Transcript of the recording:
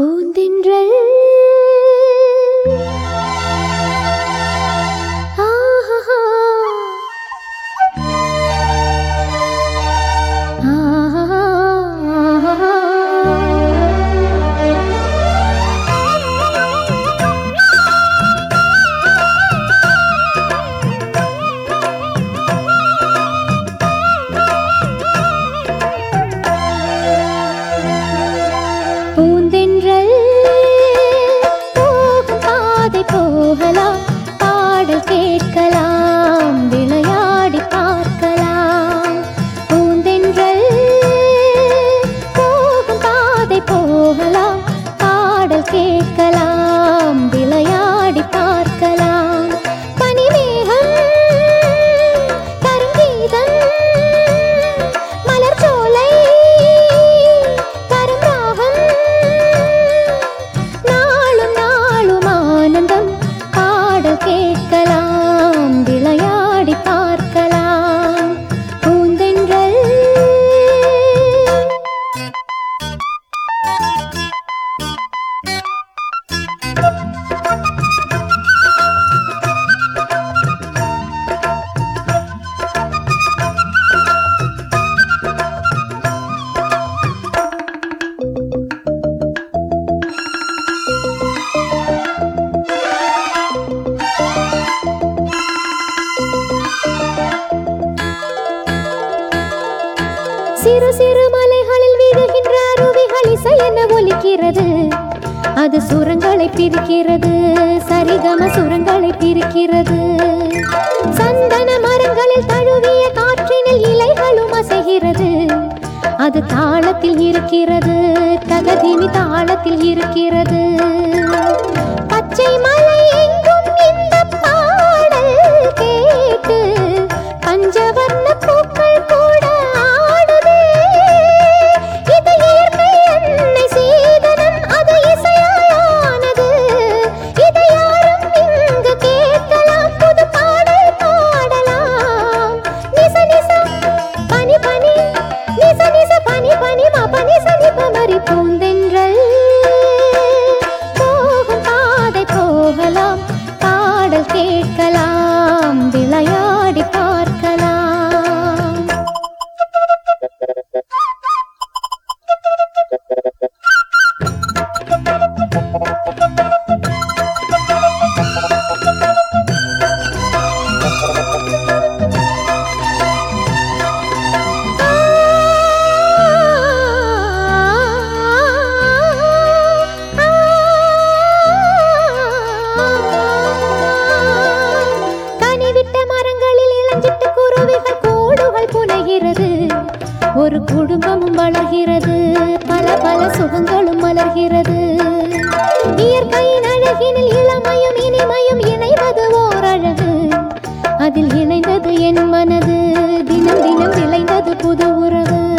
பூந்தென்றல் ஆஹா பூந்தென்றல் போகும் பாதை போகலாம் பாடல் கேட்கலாம் விளையாடி பார்க்கலாம் பூந்தென்றல் போகும் பாதை போகலாம் பாடல் கேட்கலாம் விளையாடி பார்க்கலாம் பனிமேகம் கருங்கீதம் மலர்ச்சோலை கருந்தாகம் நாளும் நாளும் ஆனந்தம் பாடல் கேட்கலாம் விளையாடி பார்க்கலாம் பூந்தென்றல் சிறு சிறு மலைகளில் விழுகின்ற அருவிகள் இசை என ஒலிக்கிறது அது சுரங்களை பிரிக்கிறது சரிகம சுரங்களை பிரிக்கிறது சந்தன மரங்களில் தழுவிய காற்றினில் இலைகளும் அசைகிறது அது தாளத்தில் இருக்கிறது தகதிமி தாளத்தில் இருக்கிறது பச்சை மலை எங்கும் இந்த பாடல் கேட்டு பஞ்சவர்ண பூக்கள் கூட ஆடுதே இது இயற்கை அன்னை சீதனம் அது இசையானது இதை யாரும் இங்கு கேட்கலாம் புது பாடல் பாடலாம் நிச நிச பனி பனி நிச நிச பனி பனி மா பனி சனி பமரி பூந்தென்றல் போகும் பாதை போகலாம் பாடல் கேட்கலாம் விளையாடி பார்க்கலாம் கனிவிட்ட மரங்களில் இளஞ்சிட்டு குருவிகள் கூடுகள் புனைகிறது ஒரு குடும்பமும் வளர்கிறது பல பல சுகங்களும் மலர்கிறது இயற்கையின் அழகினில் இளமையும் இனிமையும் இணைவது ஓர் அழகு அதில் இணைந்தது என் மனது தினம் தினம் விளைந்தது புது உறவு